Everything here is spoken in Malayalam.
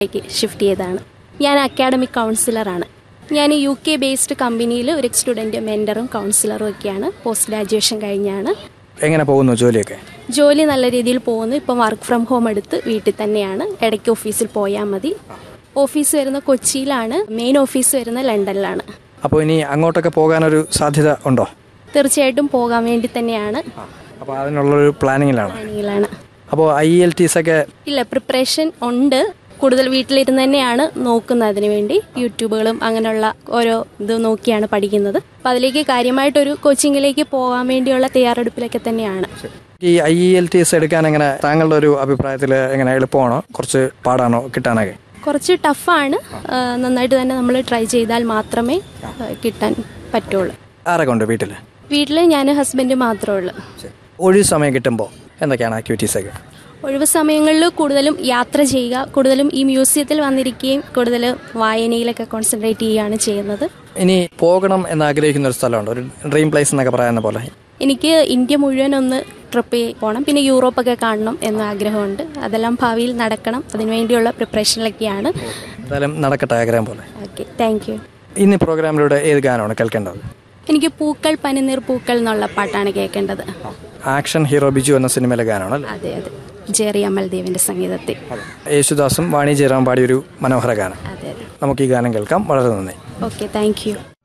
ഷിഫ്റ്റ് ചെയ്തതാണ് ഞാൻ അക്കാഡമിക് കൗൺസിലറാണ് ഞാൻ യു കെ ബേസ്ഡ് കമ്പനിയിൽ ഒരു സ്റ്റുഡൻറ്റ് മെൻറ്ററും കൗൺസിലറും ഒക്കെയാണ് പോസ്റ്റ് ഗ്രാജുവേഷൻ കഴിഞ്ഞാണ് എങ്ങനെ പോകുന്നു ജോലിയൊക്കെ ജോലി നല്ല രീതിയിൽ പോകുന്നു ഇപ്പം വർക്ക് ഫ്രം ഹോം എടുത്ത് വീട്ടിൽ തന്നെയാണ് ഇടയ്ക്ക് ഓഫീസിൽ പോയാൽ മതി ഓഫീസ് വരുന്ന കൊച്ചിയിലാണ് മെയിൻ ഓഫീസ് വരുന്ന ലണ്ടനിലാണ് അപ്പോൾ ഇനി അങ്ങോട്ടൊക്കെ പോകാനൊരു സാധ്യത ഉണ്ടോ തീർച്ചയായിട്ടും പോകാൻ വേണ്ടി തന്നെയാണ് അപ്പോൾ അതിനുള്ളൊരു പ്ലാനിങ്ങിലാണ് പ്ലാനിങ്ങിലാണ് അപ്പോൾ ഐ എൽ ടീസ് ഒക്കെ ഇല്ല പ്രിപ്പറേഷൻ ഉണ്ട് കൂടുതൽ വീട്ടിലിരുന്ന് തന്നെയാണ് നോക്കുന്നത് അതിനു വേണ്ടി യൂട്യൂബുകളും അങ്ങനെയുള്ള ഓരോ ഇത് നോക്കിയാണ് പഠിക്കുന്നത് അപ്പം അതിലേക്ക് കാര്യമായിട്ടൊരു കോച്ചിങ്ങിലേക്ക് പോകാൻ വേണ്ടിയുള്ള തയ്യാറെടുപ്പിലൊക്കെ തന്നെയാണ് ഈ ഐ എൽ ടീസ് എടുക്കാൻ എങ്ങനെ താങ്കളുടെ ഒരു അഭിപ്രായത്തിൽ എങ്ങനെ എളുപ്പമാണോ കുറച്ച് പാടാണോ കിട്ടാനൊക്കെ കുറച്ച് ടഫാണ് ആ, നന്നായിട്ട് തന്നെ നമ്മൾ ട്രൈ ചെയ്താൽ മാത്രമേ ആ, കിട്ടാൻ പറ്റുള്ളൂ ആരൊക്കെ ഉണ്ട് വീട്ടിൽ വീട്ടിൽ ഞാൻ ഹസ്ബൻഡ് മാത്രമേ ഉള്ളൂ ഒഴിവ് സമയം കിട്ടുമ്പോൾ എന്തൊക്കെയാണ് ആക്ടിവിറ്റീസൊക്കെ ഒഴിവ് സമയങ്ങളിൽ കൂടുതലും യാത്ര ചെയ്യുക കൂടുതലും ഈ മ്യൂസിയത്തിൽ വന്നിരിക്കുകയും കൂടുതൽ വായനയിലൊക്കെ കോൺസെൻട്രേറ്റ് ചെയ്യുകയാണ് ചെയ്യുന്നത് ഇനി പോകണം എന്ന് ആഗ്രഹിക്കുന്ന ഒരു സ്ഥലമുണ്ട് ഒരു ഡ്രീം പ്ലേസ് എന്നൊക്കെ പറയുന്ന പോലെ എനിക്ക് ഇന്ത്യ മുഴുവൻ ഒന്ന് ട്രിപ്പ് പോകണം പിന്നെ യൂറോപ്പൊക്കെ കാണണം എന്ന ആഗ്രഹമുണ്ട് അതെല്ലാം ഭാവിയിൽ നടക്കണം അതിനുവേണ്ടിയുള്ള പ്രിപ്പറേഷനിലൊക്കെയാണ് എന്തായാലും നടക്കട്ടെ ആഗ്രഹം പോലെ ഓക്കെ താങ്ക് യു ഇന്ന് ഈ പ്രോഗ്രാമിലൂടെ ഏത് ഗാനമാണ് കേൾക്കേണ്ടത് എനിക്ക് പൂക്കൾ പനിനീർ പൂക്കൾ എന്നുള്ള പാട്ടാണ് കേൾക്കേണ്ടത് ആക്ഷൻ ഹീറോ ബിജു എന്ന സിനിമയിലെ ഗാനമാണ് അല്ലേ അതെ അതെ ജെറി അമൽദേവിന്റെ സംഗീതത്തിൽ യേശുദാസും വാണി ജയറാം പാടിയൊരു മനോഹര ഗാനം അതെ അതെ നമുക്ക് ഈ ഗാനം കേൾക്കാം വളരെ നന്ദി ഓക്കെ താങ്ക് യു